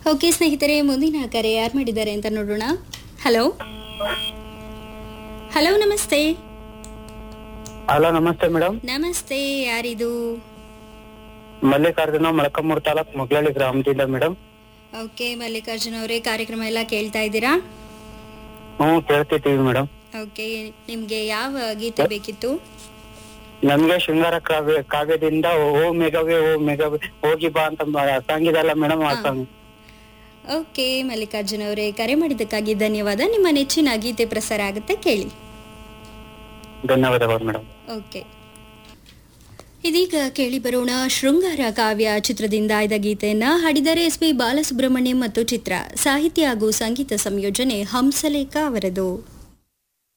okay ಸ್ನೇಹಿತರೆ ಮುಂದಿನ ಕರೆ ಯಾರು ಮಾಡಿದ್ದಾರೆ ಅಂತ ನೋಡೋಣ ಹಲೋ ಹಲೋ ನಮಸ್ತೆ ಹಲೋ ನಮಸ್ತೆ ಮೇಡಮ್ ನಮಸ್ತೆ ಯಾರಿದು ಮಲ್ಲಿಕಾರ್ಜುನ ಮೊಳಕಮ್ಮೂರು ತಾಲೂಕ್ ಮುಗ್ಲಳ್ಳಿ ಗ್ರಾಮದಿಂದ ಮೇಡಮ್ ಓಕೆ ಮಲ್ಲಿಕಾರ್ಜುನ್ ಅವರೇ ಕಾರ್ಯಕ್ರಮ ಎಲ್ಲ ಕೇಳ್ತಾ ಇದ್ದೀರಾ ಹ್ಞೂ ಕೇಳ್ತಿದ್ದೀವಿ ಮೇಡಮ್ ಓಕೆ ನಿಮ್ಗೆ ಯಾವ ಗೀತೆ ಬೇಕಿತ್ತು ನಮ್ಗೆ ಶೃಂಗಾರ ಕಾವ್ಯ ಕಾವ್ಯದಿಂದ ಓ ಮೇಘವೇ ಓ ಮೇಘವೇ ಹೋಗಿ ಬಾ ಅಂತ ಸಾಂಗ್ ಇದೆಲ್ಲ ಮೇಡಮ್ ಆ ಸಾಂಗ್ ಓಕೆ ಮಲ್ಲಿಕಾರ್ಜುನ್ ಅವರೇ ಕರೆ ಮಾಡಿದ್ದಕ್ಕಾಗಿ ಧನ್ಯವಾದ ನಿಮ್ಮ ನೆಚ್ಚಿನ ಗೀತೆ ಪ್ರಸಾರ ಆಗುತ್ತೆ ಕೇಳಿ ಧನ್ಯವಾದಗಳು ಮೇಡಮ್ ಓಕೆ ಇದೀಗ ಕೇಳಿ ಬರೋಣ ಶೃಂಗಾರ ಕಾವ್ಯ ಚಿತ್ರದಿಂದ ಆಯ್ದ ಗೀತೆಯನ್ನ ಹಾಡಿದರೆ ಎಸ್ ಪಿ ಬಾಲಸುಬ್ರಹ್ಮಣ್ಯಂ ಮತ್ತು ಚಿತ್ರ ಸಾಹಿತ್ಯ ಹಾಗೂ ಸಂಗೀತ ಸಂಯೋಜನೆ ಹಂಸಲೇಖ ಅವರದು